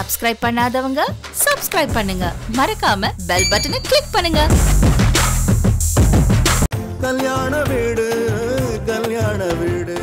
Subscribe பண்ணாதவங்க subscribe பண்ணுங்க மறக்காம பெல் பட்டனை கிளிக் பண்ணுங்க கல்யாண வீடு கல்யாண வீடு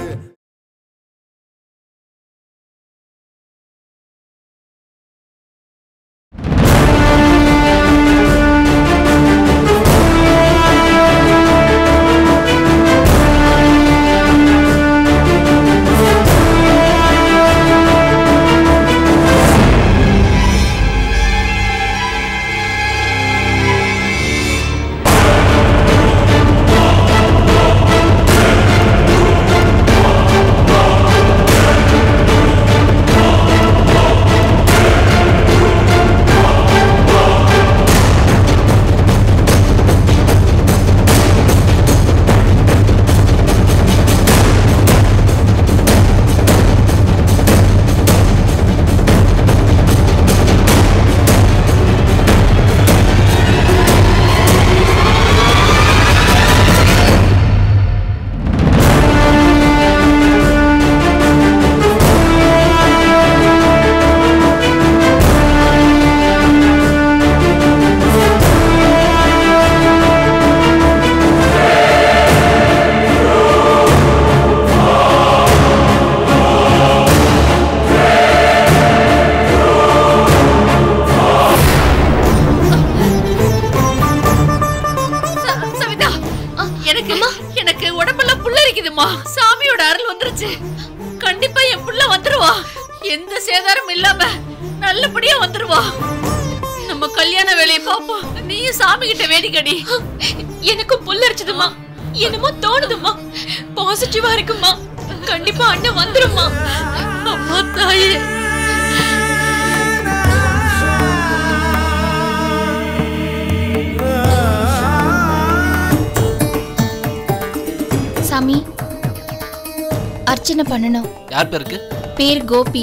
ச- சவிதா எனக்கு எனக்கு உடம்பெல்லாம் புல்லரிக்குதுமா சாமியோட அருள் வந்துருச்சு கண்டிப்பா என் புள்ள வந்துருவா எந்த சேதாரம் இல்லாம நல்லபடியா வந்துருவா நம்ம கல்யாண வேலையை பாப்போம் நீயும் சாமி கிட்ட வேடிக்கடி எனக்கும் புல்லரிச்சதுமா என்னமோ தோணுதுமா பாசிட்டிவா இருக்குமா கண்டிப்பா அண்ணன் வந்துருமா அம்மா தாயே சாமி அர்ச்சனை பண்ணணும் யார் பேருக்கு பேர் கோபி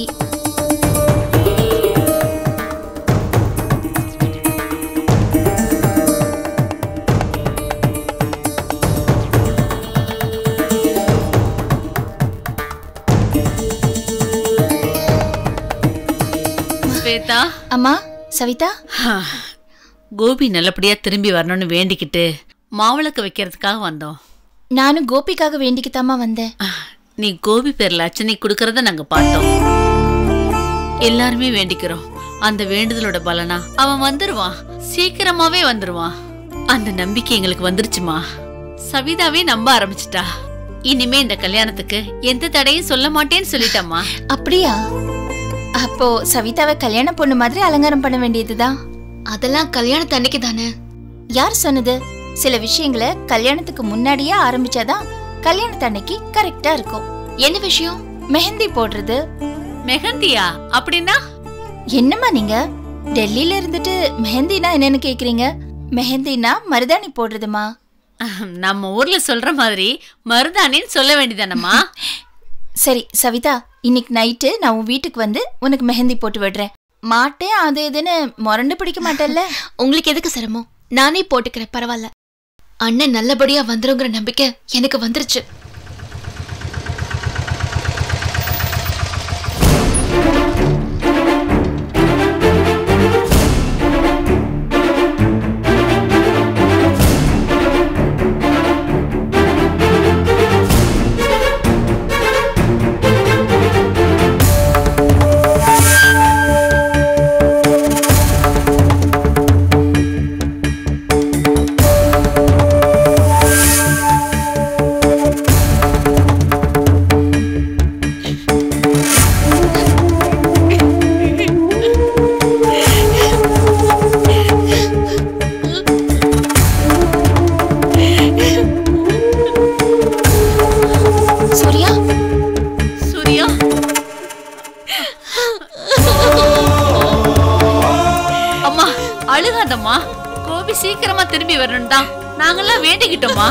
ஸ்வேதா அம்மா சவிதா கோபி நல்லபடியா திரும்பி வரணும்னு வேண்டிக்கிட்டு மாவிளக்கு வைக்கிறதுக்காக வந்தோம் நானும் கோபிக்காக வேண்டிக்கித்தாம்மா வந்தேன் நீ கோபி பேர்ல அர்ச்சனை கொடுக்கறத நாங்க பார்த்தோம் எல்லாருமே வேண்டிக்கிறோம் அந்த வேண்டுதலோட பலனா அவன் வந்துருவான் சீக்கிரமாவே வந்துருவான் அந்த நம்பிக்கை எங்களுக்கு வந்துருச்சுமா சவிதாவே நம்ப ஆரம்பிச்சிட்டா இனிமே இந்த கல்யாணத்துக்கு எந்த தடையும் சொல்ல மாட்டேன்னு சொல்லிட்டம்மா அப்படியா அப்போ சவிதாவை கல்யாண பொண்ணு மாதிரி அலங்காரம் பண்ண வேண்டியதுதான் அதெல்லாம் கல்யாணத்து அன்னைக்கு தானே யார் சொன்னது சில விஷயங்களை கல்யாணத்துக்கு முன்னாடியே ஆரம்பிச்சாதான் கல்யாணத்து அன்னைக்கு கரெக்டா இருக்கும் என்ன விஷயம் மெஹந்தி போடுறது மெஹந்தியா அப்படின்னா என்னம்மா நீங்க டெல்லியில இருந்துட்டு மெஹந்தினா என்னன்னு கேக்குறீங்க மெஹந்தினா மருதாணி போடுறதுமா நம்ம ஊர்ல சொல்ற மாதிரி மருதானின்னு சொல்ல வேண்டியதானம்மா சரி சவிதா இன்னைக்கு நைட்டு நான் உன் வீட்டுக்கு வந்து உனக்கு மெஹந்தி போட்டு விடுறேன் மாட்டேன் அது இதுன்னு முரண்டு பிடிக்க மாட்டேல்ல உங்களுக்கு எதுக்கு சிரமம் நானே போட்டுக்கிறேன் பரவாயில்ல அண்ணன் நல்லபடியா வந்துருங்கிற நம்பிக்கை எனக்கு வந்துருச்சு சூர்யா சூர்யா அம்மா அழுகாதம்மா கோபி சீக்கிரமா திரும்பி வரணும் தான் நாங்கெல்லாம் வேண்டிக்கிட்டோமா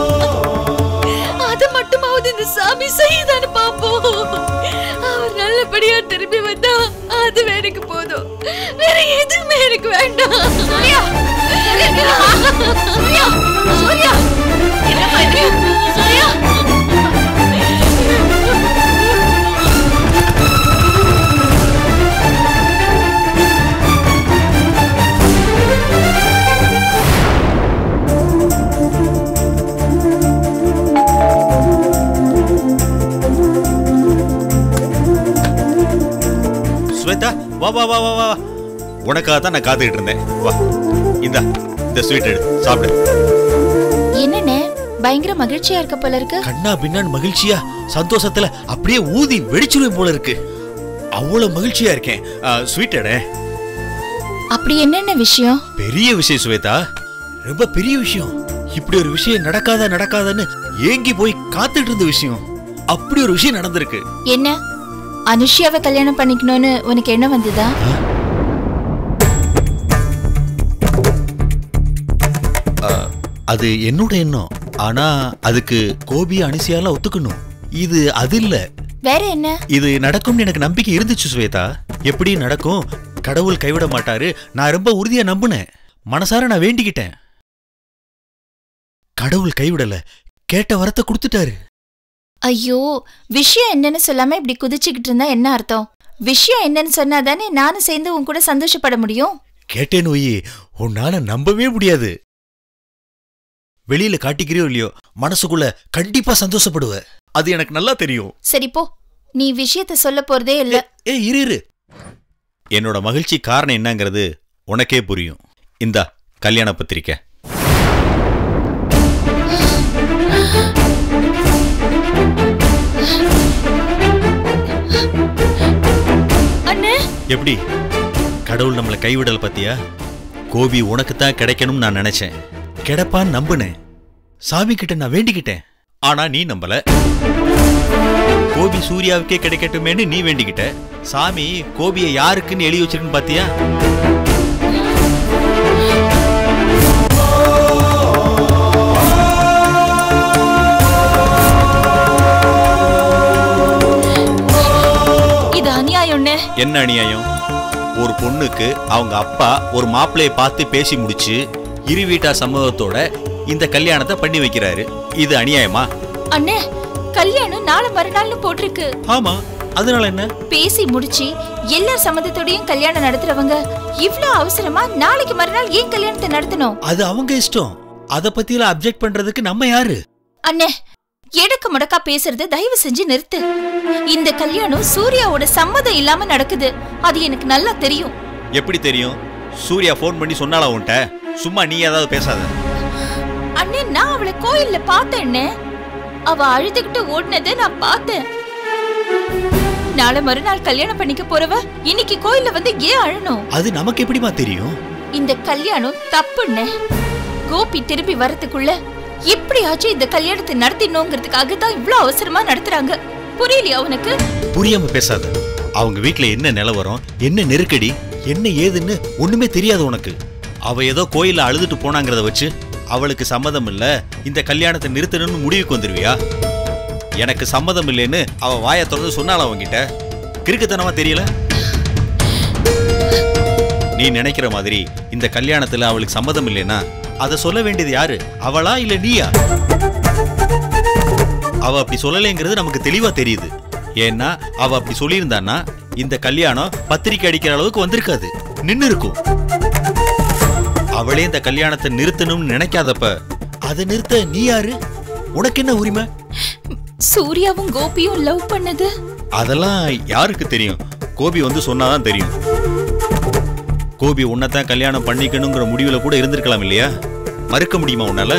அது மட்டுமாவது இந்த சாமி செய்யுதான்னு பாப்போம் அவர் நல்லபடியா திரும்பி வந்தா அது எனக்கு போதும் வேற எதுவுமே எனக்கு வேண்டாம் சூர்யா சூர்யா சூர்யா என்னம்மா இது சூர்யா ஸ்வேதா வா வா வா வா வா உனக்காக தான் நான் காத்துக்கிட்டு இருந்தேன் வா இந்தா இந்த ஸ்வீட் எடு சாப்பிடு என்னண்ணே பயங்கர மகிழ்ச்சியா இருக்க போல இருக்கு கண்ணா பின்னான்னு மகிழ்ச்சியா சந்தோஷத்துல அப்படியே ஊதி வெடிச்சிருவேன் போல இருக்கு அவ்வளவு மகிழ்ச்சியா இருக்கேன் ஸ்வீட் எடே அப்படி என்னென்ன விஷயம் பெரிய விஷயம் சுவேதா ரொம்ப பெரிய விஷயம் இப்படி ஒரு விஷயம் நடக்காத நடக்காதன்னு ஏங்கி போய் காத்துட்டு இருந்த விஷயம் அப்படி ஒரு விஷயம் நடந்திருக்கு என்ன அனுஷ்யாவை கல்யாணம் பண்ணிக்கணும்னு உனக்கு என்ன வந்ததா அது என்னோட எண்ணம் ஆனா அதுக்கு கோபி அனுசியாலாம் ஒத்துக்கணும் இது அது இல்ல வேற என்ன இது நடக்கும்னு எனக்கு நம்பிக்கை இருந்துச்சு சுவேதா எப்படி நடக்கும் கடவுள் கைவிட மாட்டாரு நான் ரொம்ப உறுதியா நம்புனேன் மனசார நான் வேண்டிக்கிட்டேன் கடவுள் கைவிடல கேட்ட வரத்தை கொடுத்துட்டாரு ஐயோ விஷயம் என்னன்னு சொல்லாம இப்படி குதிச்சுக்கிட்டு இருந்தா என்ன அர்த்தம் விஷயம் என்னன்னு சொன்னா தானே நானும் சேர்ந்து உன் கூட சந்தோஷப்பட முடியும் கேட்டேன் ஒய்யே உன்னால நம்பவே முடியாது வெளியில காட்டிக்கிறியோ இல்லையோ மனசுக்குள்ள கண்டிப்பா சந்தோஷப்படுவ அது எனக்கு நல்லா தெரியும் சரி போ நீ விஷயத்த சொல்ல போறதே இல்ல ஏ இரு இரு என்னோட மகிழ்ச்சி காரணம் என்னங்கிறது உனக்கே புரியும் இந்தா கல்யாண பத்திரிக்கை அண்ணே எப்படி கடவுள் நம்மளை கைவிடல் பத்தியா கோபி உனக்கு தான் கிடைக்கணும்னு நான் நினைச்சேன் கிடைப்பான்னு நம்புனேன் சாமி கிட்ட நான் வேண்டிக்கிட்டேன் ஆனா நீ நம்பல கோபி சூர்யாவுக்கே கிடைக்கட்டுமேன்னு நீ வேண்டிக்கிட்ட சாமி கோபியை யாருக்குன்னு எழுதி வச்சிருக்குன்னு பாத்தியா இது அநியாயம்னு என்ன அநியாயம் ஒரு பொண்ணுக்கு அவங்க அப்பா ஒரு மாப்பிள்ளைய பார்த்து பேசி முடிச்சு இரு வீட்டா சம்மதத்தோட இந்த கல்யாணத்தை பண்ணி வைக்கிறாரு இது அநியாயமா அண்ணே கல்யாணம் நாளை மறுநாள்னு போட்டிருக்கு ஆமா அதனால என்ன பேசி முடிச்சு எல்லார் சம்மதத்தோடயும் கல்யாணம் நடத்துறவங்க இவ்ளோ அவசரமா நாளைக்கு மறுநாள் ஏன் கல்யாணத்தை நடத்தணும் அது அவங்க இஷ்டம் அத பத்தியெல்லாம் அப்ஜெக்ட் பண்றதுக்கு நம்ம யாரு அண்ணே எடக்கு முடக்கா பேசுறது தயவு செஞ்சு நிறுத்து இந்த கல்யாணம் சூர்யாவோட சம்மதம் இல்லாம நடக்குது அது எனக்கு நல்லா தெரியும் எப்படி தெரியும் சூர்யா ஃபோன் பண்ணி சொன்னாலா உன்கிட்ட சும்மா நீ ஏதாவது பேசாத அண்ணே நான் அவளை கோயில்ல பார்த்தேன்னே அவ அழுதுகிட்டு ஓடினதை நான் பார்த்தேன் நாளை மறுநாள் கல்யாணம் பண்ணிக்க போறவ இன்னைக்கு கோயில்ல வந்து ஏன் அழணும் அது நமக்கு எப்படிமா தெரியும் இந்த கல்யாணம் தப்புண்ணே கோபி திரும்பி வரதுக்குள்ள எப்படியாச்சும் இந்த கல்யாணத்தை நடத்திடணுங்கிறதுக்காக தான் இவ்ளோ அவசரமா நடத்துறாங்க புரியலையா உனக்கு புரியாம பேசாத அவங்க வீட்ல என்ன நிலவரம் என்ன நெருக்கடி என்ன ஏதுன்னு ஒண்ணுமே தெரியாது உனக்கு அவ ஏதோ கோயில்ல அழுதுட்டு போனாங்கிறத வச்சு அவளுக்கு சம்மதம் இல்ல இந்த கல்யாணத்தை நிறுத்தணும்னு முடிவுக்கு வந்துருவியா எனக்கு சம்மதம் இல்லைன்னு அவ வாயை திறந்து சொன்னால அவங்கிட்ட கிறுக்குத்தனமா தெரியல நீ நினைக்கிற மாதிரி இந்த கல்யாணத்துல அவளுக்கு சம்மதம் இல்லைன்னா அதை சொல்ல வேண்டியது யாரு அவளா இல்ல நீயா அவ அப்படி சொல்லலைங்கிறது நமக்கு தெளிவா தெரியுது ஏன்னா அவ அப்படி சொல்லியிருந்தான்னா இந்த கல்யாணம் பத்திரிக்கை அடிக்கிற அளவுக்கு வந்திருக்காது நின்னு இருக்கும் அவளே இந்த கல்யாணத்தை நிறுத்தணும்னு நினைக்காதப்ப அதை நிறுத்த நீ யாரு உனக்கு என்ன உரிமை சூர்யாவும் கோபியும் லவ் பண்ணது அதெல்லாம் யாருக்கு தெரியும் கோபி வந்து சொன்னாதான் தெரியும் கோபி உன்னைத்தான் கல்யாணம் பண்ணிக்கணுங்கிற முடிவுல கூட இருந்திருக்கலாம் இல்லையா மறுக்க முடியுமா உன்னால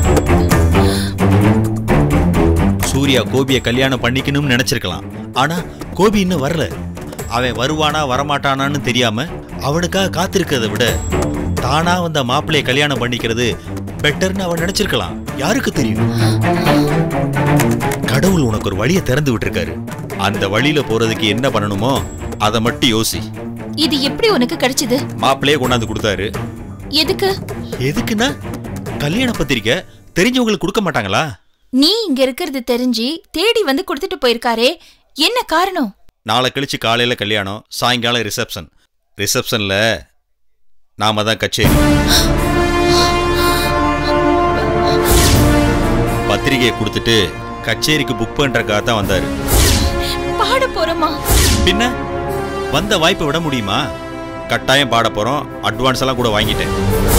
சூர்யா கோபியை கல்யாணம் பண்ணிக்கணும்னு நினைச்சிருக்கலாம் ஆனா கோபி இன்னும் வரல அவன் வருவானா வரமாட்டானான்னு தெரியாம அவனுக்காக காத்திருக்கிறத விட தானா வந்த மாப்பிள்ளைய கல்யாணம் பண்ணிக்கிறது பெட்டர்னு அவன் நினைச்சிருக்கலாம் யாருக்கு தெரியும் கடவுள் உனக்கு ஒரு வழியை திறந்து விட்டுருக்காரு அந்த வழியில போறதுக்கு என்ன பண்ணணுமோ அதை மட்டும் யோசி இது எப்படி உனக்கு கிடைச்சது மாப்பிள்ளையே கொண்டாந்து கொடுத்தாரு எதுக்கு எதுக்குன்னா கல்யாண பத்திரிக்கை தெரிஞ்சவங்களுக்கு கொடுக்க மாட்டாங்களா நீ இங்க இருக்கிறது தெரிஞ்சு தேடி வந்து கொடுத்துட்டு போயிருக்காரே என்ன காரணம் நாளை கழிச்சு காலையில கல்யாணம் சாயங்காலம் ரிசப்ஷன் ரிசப்ஷன்ல நாம தான் கச்சேரி பத்திரிகையை கொடுத்துட்டு கச்சேரிக்கு புக் பண்றதுக்காக தான் வந்தாரு பாட போறோமா பின்ன வந்த வாய்ப்பை விட முடியுமா கட்டாயம் பாட போறோம் அட்வான்ஸ் எல்லாம் கூட வாங்கிட்டேன்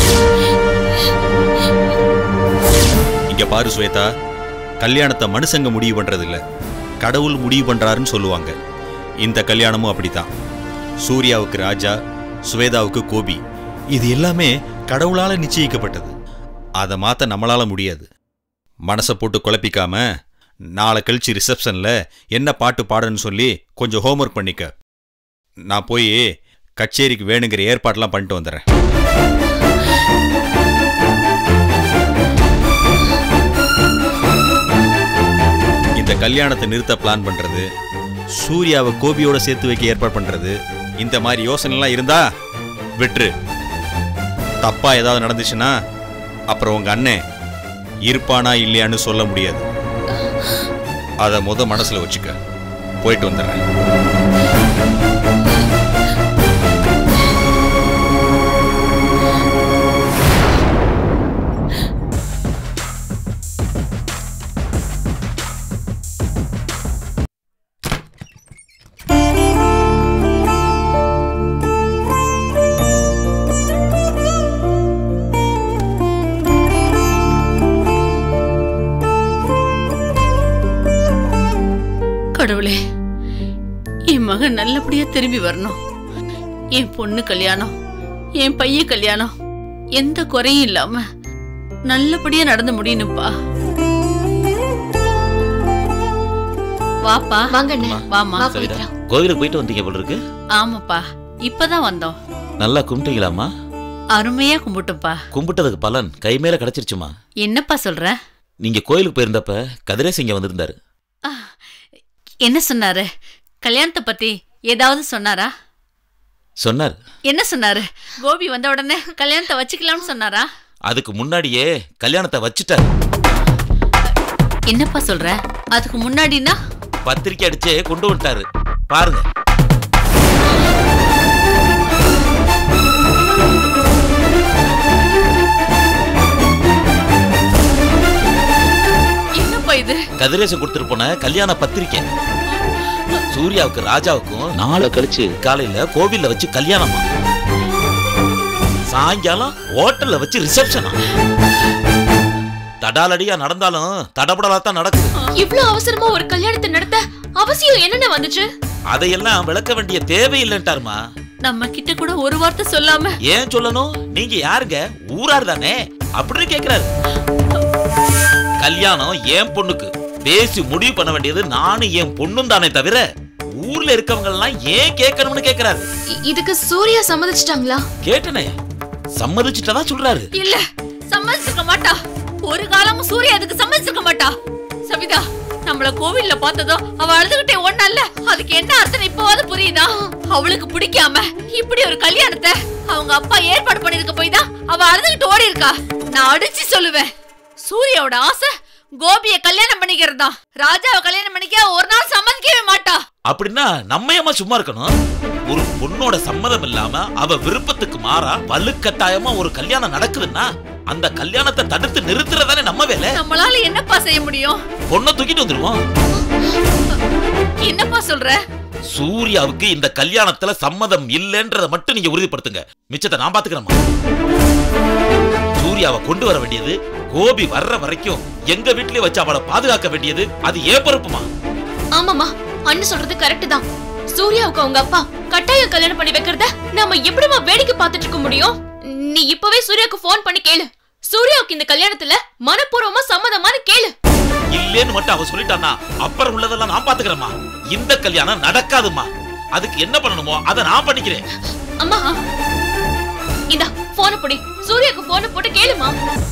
இங்க பாரு ஸ்வேதா கல்யாணத்தை மனுஷங்க முடிவு பண்றது இல்ல கடவுள் முடிவு பண்றாருன்னு சொல்லுவாங்க இந்த கல்யாணமும் அப்படித்தான் சூர்யாவுக்கு ராஜா சுவேதாவுக்கு கோபி இது எல்லாமே கடவுளால நிச்சயிக்கப்பட்டது அதை மாத்த நம்மளால முடியாது மனசை போட்டு குழப்பிக்காம நாளை கழிச்சு ரிசப்ஷன்ல என்ன பாட்டு பாடணும்னு சொல்லி கொஞ்சம் ஹோம்ஒர்க் பண்ணிக்க நான் போய் கச்சேரிக்கு வேணுங்கிற ஏற்பாடெல்லாம் பண்ணிட்டு வந்துடுறேன் இந்த கல்யாணத்தை நிறுத்த பிளான் பண்றது சூர்யாவை கோபியோட சேர்த்து வைக்க ஏற்பாடு பண்றது இந்த மாதிரி யோசனைலாம் இருந்தா விட்டுரு தப்பா ஏதாவது நடந்துச்சுன்னா அப்புறம் உங்க அண்ணன் இருப்பானா இல்லையான்னு சொல்ல முடியாது அதை முத மனசுல வச்சுக்க போயிட்டு வந்துடுறேன் கடவுளே என் மகன் நல்லபடியா திரும்பி வரணும் என் பொண்ணு கல்யாணம் என் பையன் கல்யாணம் எந்த குறையும் இல்லாம நல்லபடியா நடந்து முடியணும்ப்பா வாப்பா வாங்க அண்ணே வாமா வா சரிடா. போய்க்கலாம் கோவிலுக்கு போயிட்டு வந்தீங்க போல இருக்கு ஆமாப்பா இப்பதான் வந்தோம் நல்லா கும்பிட்டீங்களாம்மா அருமையா கும்பிட்டோம்ப்பா கும்பிட்டதுக்கு பலன் கை மேல கிடைச்சிருச்சுமா என்னப்பா சொல்ற நீங்க கோயிலுக்கு போயிருந்தப்ப கதிரேஷ் இங்க வந்திருந்தாரு ஆ, என்ன சொன்னாரு கல்யாணத்தை பத்தி ஏதாவது சொன்னாரா சொன்னார் என்ன சொன்னாரு கோபி வந்த உடனே கல்யாணத்தை வச்சுக்கலாம்னு சொன்னாரா அதுக்கு முன்னாடியே கல்யாணத்தை வச்சுட்டார் என்னப்பா சொல்ற அதுக்கு முன்னாடினா பத்திரிக்கை அடிச்சே கொண்டு வந்துட்டாரு பாருங்க என்னப்பா இது கதிரேசன் கொடுத்துட்டு போன கல்யாண பத்திரிக்கை சூர்யாவுக்கு ராஜாவுக்கும் நாளை கழிச்சு காலையில கோவில்ல வச்சு கல்யாணமா சாயங்காலம் ஹோட்டல்ல வச்சு ரிசப்ஷனா தடாலடியா நடந்தாலும் தடபடலா தான் நடக்குது இவ்ளோ அவசரமா ஒரு கல்யாணத்தை நடத்த அவசியம் என்னென்ன வந்துச்சு அதையெல்லாம் விளக்க வேண்டிய தேவையில்லைன்ட்டாருமா நம்ம கிட்ட கூட ஒரு வார்த்தை சொல்லாம ஏன் சொல்லணும் நீங்க யாருங்க ஊரார் தானே அப்படின்னு கேக்குறாரு கல்யாணம் என் பொண்ணுக்கு பேசி முடிவு பண்ண வேண்டியது நானும் என் பொண்ணும் தானே தவிர ஊர்ல இருக்கவங்க எல்லாம் ஏன் கேட்கணும்னு கேக்குறாரு இ- இதுக்கு சூர்யா சம்மதிச்சிட்டாங்களா கேட்டனே சம்மதிச்சுட்டதா சொல்றாரு இல்ல சம்மதிச்சிருக்க மாட்டா ஒரு காலமும் சூர்யா அதுக்கு சம்மதிச்சிருக்க மாட்டா சவிதா நம்மள கோவில்ல பார்த்ததும் அவ அழுதுகிட்டே ஒண்ணல்ல அதுக்கு என்ன அர்த்தம் இப்பவாது புரியுதா அவளுக்கு பிடிக்காம இப்படி ஒரு கல்யாணத்தை அவங்க அப்பா ஏற்பாடு பண்ணிருக்க போய் தான் அவ அழுதுகிட்டு ஓடி இருக்கா நான் அடிச்சு சொல்லுவேன் சூர்யாவோட ஆசை கோபிய கல்யாணம் பண்ணிக்கிறதா ராஜாவை கல்யாணம் பண்ணிக்க ஒரு நாள் சம்மதிக்கவே மாட்டா அப்படின்னா நம்ம ஏமா சும்மா இருக்கணும் ஒரு பொண்ணோட சம்மதம் இல்லாம அவ விருப்பத்துக்கு மாறா வலுக்கட்டாயமா ஒரு கல்யாணம் நடக்குதுன்னா அந்த கல்யாணத்தை தடுத்து நிறுத்துறதானே நம்ம வேலை நம்மளால என்னப்பா செய்ய முடியும் பொண்ணை தூக்கிட்டு வந்துருவோம் என்னப்பா சொல்ற சூர்யாவுக்கு இந்த கல்யாணத்துல சம்மதம் இல்லைன்றத மட்டும் நீங்க உறுதிப்படுத்துங்க மிச்சத்தை நான் பாத்துக்கிறேம்மா சூர்யாவை கொண்டு வர வேண்டியது கோபி வர்ற வரைக்கும் எங்க வீட்லயே வச்சு அவளை பாதுகாக்க வேண்டியது அது ஏன் பொறுப்புமா ஆமாமா அண்ணன் சொல்றது கரெக்ட் தான் சூர்யாவுக்கு அவங்க அப்பா கட்டாயம் கல்யாணம் பண்ணி வைக்கிறத நாம எப்படிமா வேடிக்கை பார்த்துட்டு இருக்க முடியும் நீ இப்பவே சூர்யாவுக்கு ஃபோன் பண்ணி கேளு சூர்யாவுக்கு இந்த கல்யாணத்துல மனப்பூர்வமா சம்மதமான்னு கேளு இல்லேன்னு மட்டும் அவ சொல்லிட்டானா அப்புறம் உள்ளதெல்லாம் நான் பாத்துக்கிறேம்மா இந்த கல்யாணம் நடக்காதும்மா அதுக்கு என்ன பண்ணணுமோ அதை நான் பண்ணிக்கிறேன் அம்மா இந்தா போன புடி சூர்யாவுக்கு போன போட்டு கேளுமா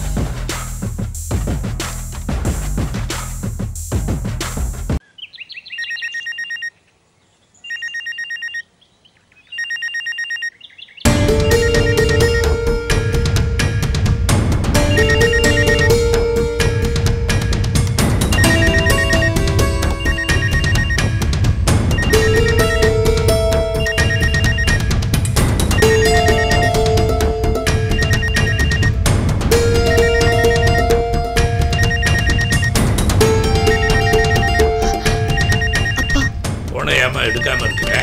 போனை ஏமா எடுக்காம இருக்கிற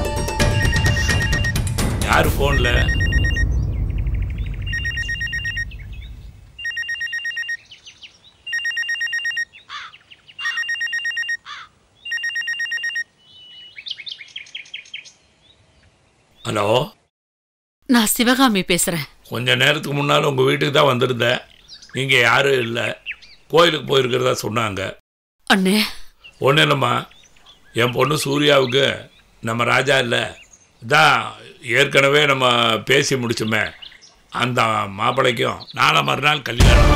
யாரு போன்ல ஹலோ நான் சிவகாமி பேசுறேன் கொஞ்ச நேரத்துக்கு முன்னால் உங்கள் வீட்டுக்கு தான் வந்திருந்தேன் நீங்கள் யாரும் இல்லை கோயிலுக்கு போயிருக்கிறதா சொன்னாங்க அண்ணே ஒன்றும் இல்லைம்மா என் பொண்ணு சூர்யாவுக்கு நம்ம ராஜா இல்லை தான் ஏற்கனவே நம்ம பேசி முடிச்சோமே அந்த மாப்பிள்ளைக்கும் நாளை மறுநாள் கல்யாணம்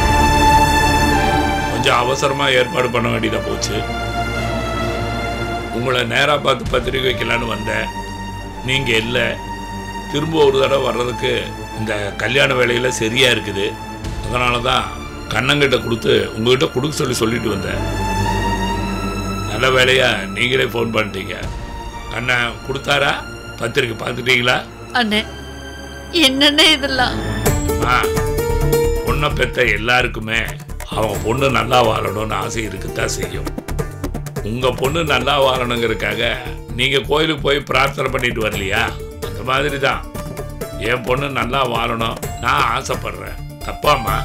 கொஞ்சம் அவசரமாக ஏற்பாடு பண்ண வேண்டியதாக போச்சு உங்களை நேராக பார்த்து பத்திரிக்கை வைக்கலான்னு வந்தேன் நீங்கள் இல்லை திரும்ப ஒரு தடவை வர்றதுக்கு இந்த கல்யாண வேலையில் சரியாக இருக்குது அதனால தான் கண்ணங்கிட்ட கொடுத்து உங்ககிட்ட கொடுக்க சொல்லி சொல்லிட்டு வந்தேன் நல்ல வேலையா நீங்களே ஃபோன் பண்ணிட்டீங்க அண்ணன் கொடுத்தாரா பத்திரிக்கை பார்த்துட்டீங்களா அண்ணே என்னண்ணே இதெல்லாம் ஆ பொண்ணை பெத்த எல்லாருக்குமே அவங்க பொண்ணு நல்லா வாழணும்னு ஆசை இருக்குத்தான் செய்யும் உங்கள் பொண்ணு நல்லா வாழணுங்கிறதுக்காக நீங்கள் கோயிலுக்கு போய் பிரார்த்தனை பண்ணிட்டு வரலையா அந்த மாதிரி தான் என் பொண்ணு நல்லா வாழணும் நான் ஆசைப்படுறேன் தப்பாம்மா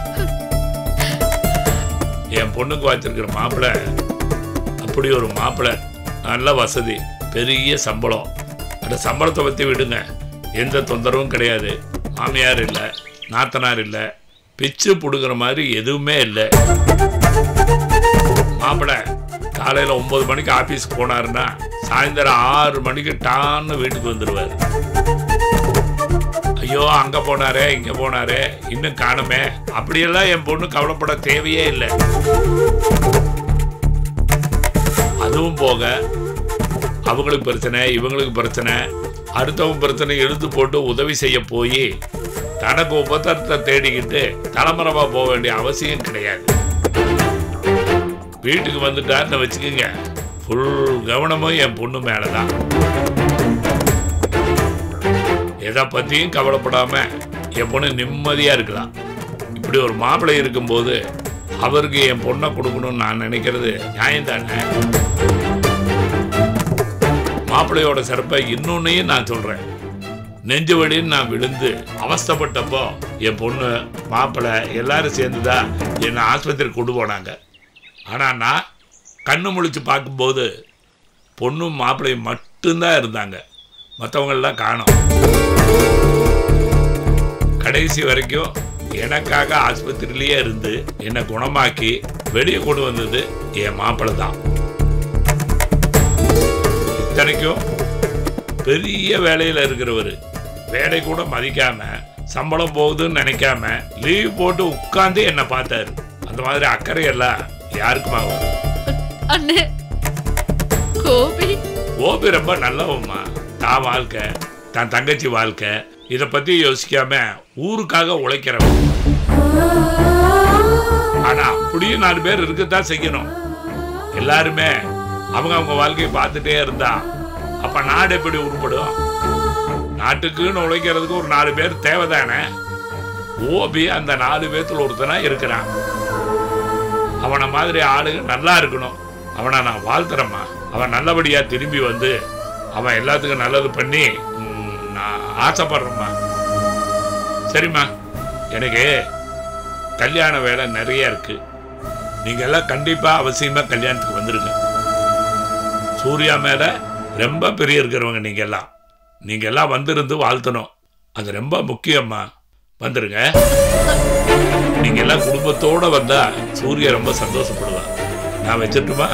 என் பொண்ணுக்கு வச்சிருக்கிற மாப்பிள்ளை அப்படி ஒரு மாப்பிள்ளை நல்ல வசதி பெரிய சம்பளம் அந்த சம்பளத்தை பற்றி விடுங்க எந்த தொந்தரவும் கிடையாது மாமியார் இல்லை நாத்தனார் இல்லை பிச்சு பிடுங்குற மாதிரி எதுவுமே இல்லை மாப்பிள்ளை காலையில் ஒன்பது மணிக்கு ஆஃபீஸ்க்கு போனாருன்னா சாயந்தரம் ஆறு மணிக்கு டான்னு வீட்டுக்கு வந்துடுவார் ஐயோ அங்கே போனாரே இங்கே போனாரே இன்னும் காணுமே அப்படியெல்லாம் என் பொண்ணு கவலைப்பட தேவையே இல்லை அதுவும் போக அவங்களுக்கு பிரச்சனை இவங்களுக்கு பிரச்சனை அடுத்தவங்க பிரச்சனை எடுத்து போட்டு உதவி செய்ய போய் தனக்கு உபத்திரத்தை தேடிக்கிட்டு தலைமறைவா போக வேண்டிய அவசியம் கிடையாது வீட்டுக்கு வந்துட்டாருன்னு வச்சுக்கோங்க ஃபுல் கவனமும் என் பொண்ணு மேலதான் எதை பத்தியும் கவலைப்படாம என் பொண்ணு நிம்மதியா இருக்கலாம் இப்படி ஒரு மாப்பிள்ளை இருக்கும்போது அவருக்கு என் பொண்ணை கொடுக்கணும்னு நான் நினைக்கிறது நியாயம் தானே மாப்பிள்ளையோட சிறப்பை இன்னொன்னையும் நான் சொல்றேன் நெஞ்சு வழின்னு நான் விழுந்து அவஸ்தைப்பட்டப்போ என் பொண்ணு மாப்பிள்ளை எல்லாரும் சேர்ந்துதான் என்னை ஆஸ்பத்திரி கொண்டு போனாங்க ஆனால் நான் கண்ணு முழிச்சு பார்க்கும்போது பொண்ணும் மாப்பிள்ளையும் மட்டும்தான் இருந்தாங்க மற்றவங்களெல்லாம் காணோம் கடைசி வரைக்கும் எனக்காக ஆஸ்பத்திரியிலேயே இருந்து என்னை குணமாக்கி வெளியே கொண்டு வந்தது என் மாப்பிள்ளை தான் இத்தனைக்கும் பெரிய வேலையில் இருக்கிறவர் வேலை கூட மதிக்காம சம்பளம் போகுதுன்னு நினைக்காம லீவ் போட்டு உட்கார்ந்து என்னை பார்த்தாரு அந்த மாதிரி அக்கறை எல்லாம் யாருக்குமா வரும் அண்ணே கோபி ஓபி ரொம்ப நல்லவம்மா தான் வாழ்க்கை தன் தங்கச்சி வாழ்க்கை இதை பத்தி யோசிக்காம ஊருக்காக உழைக்கிறவன் ஆனா அப்படியும் நாலு பேர் இருக்கத்தான் செய்யணும் எல்லாருமே அவங்க அவங்க வாழ்க்கையை பார்த்துட்டே இருந்தா அப்ப நாடு எப்படி உருப்படும் நாட்டுக்குன்னு உழைக்கிறதுக்கு ஒரு நாலு பேர் தேவைதானே ஓபி அந்த நாலு பேர்த்துல ஒருத்தனா இருக்கிறான் அவனை மாதிரி ஆளுங்க நல்லா இருக்கணும் அவனை நான் வாழ்த்துறேம்மா அவன் நல்லபடியா திரும்பி வந்து அவன் எல்லாத்துக்கும் நல்லது பண்ணி ம், நான் ஆசைப்படுறேம்மா சரிம்மா எனக்கு கல்யாண வேலை நிறைய இருக்கு நீங்க எல்லாம் கண்டிப்பா அவசியமா கல்யாணத்துக்கு வந்துருங்க சூர்யா மேல ரொம்ப பெரிய இருக்கிறவங்க நீங்க எல்லாம் நீங்க எல்லாம் வந்திருந்து வாழ்த்தணும் அது ரொம்ப முக்கியம்மா வந்துருங்க நீங்க எல்லாம் குடும்பத்தோட வந்தா சூர்யா ரொம்ப சந்தோஷப்படுவா நான் வச்சிட்டுமா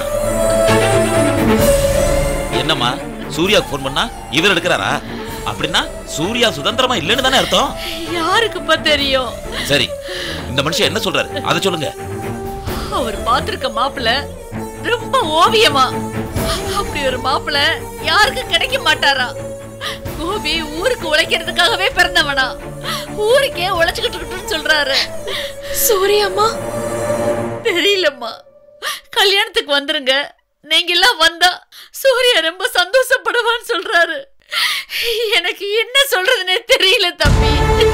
என்னம்மா சூர்யாவுக்கு ஃபோன் பண்ணா இவர் எடுக்கிறாரா அப்படின்னா சூர்யா சுதந்திரமா இல்லைன்னு தானே அர்த்தம் யாருக்குப்பா தெரியும் சரி இந்த மனுஷன் என்ன சொல்றாரு அதை சொல்லுங்க அவர் பார்த்திருக்க மாப்பிள்ள ரொம்ப ஓவியமா அப்படி ஒரு மாப்பிள்ள யாருக்கும் கிடைக்க மாட்டாரா கோபி ஊருக்கு உழைக்கிறதுக்காகவே பிறந்தவனா ஊருக்கே உழைச்சுக்கிட்டு இருக்கட்டும்னு சொல்றாரு சூர்யாம்மா தெரியலம்மா கல்யாணத்துக்கு வந்துருங்க நீங்க எல்லாம் வந்தா சூர்யா ரொம்ப சந்தோஷப்படுவான்னு சொல்றாரு எனக்கு என்ன சொல்றதுன்னே தெரியல தம்பி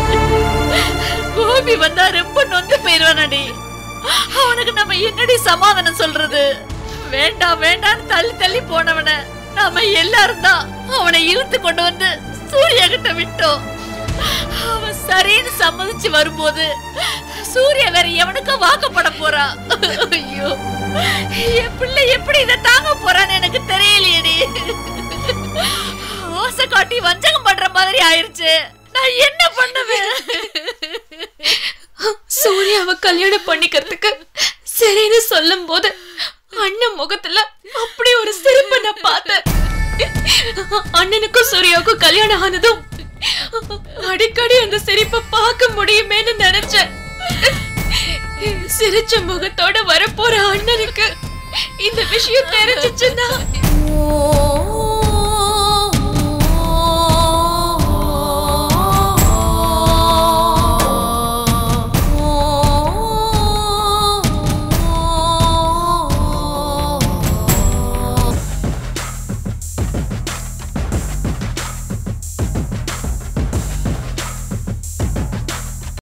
கோபி வந்தா ரொம்ப நொந்து போயிருவானடி அவனுக்கு நம்ம என்னடி சமாதானம் சொல்றது வேண்டாம் வேண்டாம்னு தள்ளி தள்ளி போனவன நாம எல்லாரும் தான் அவனை இழுத்து கொண்டு வந்து சூர்யா கிட்ட விட்டோம் அவன் சரின்னு சம்மதிச்சு வரும்போது சூர்யா வேற எவனுக்கும் வாக்கப்பட போறா ஐயோ என் பிள்ளை எப்படி இதை தாங்க போறான்னு எனக்கு தெரியலையேடி ஆசை காட்டி வஞ்சகம் பண்ற மாதிரி ஆயிருச்சு நான் என்ன பண்ணுவேன் சூர்யாவை கல்யாணம் பண்ணிக்கிறதுக்கு சரின்னு சொல்லும் போது அண்ணன் முகத்துல அப்படி ஒரு சிரிப்பை நான் பார்த்தேன் அண்ணனுக்கும் சூர்யாவுக்கும் கல்யாணம் ஆனதும் அடிக்கடி அந்த சிரிப்பை பார்க்க முடியுமேன்னு நினைச்சேன் சிரிச்ச முகத்தோட வரப்போற அண்ணனுக்கு இந்த விஷயம் தெரிஞ்சிச்சுன்னா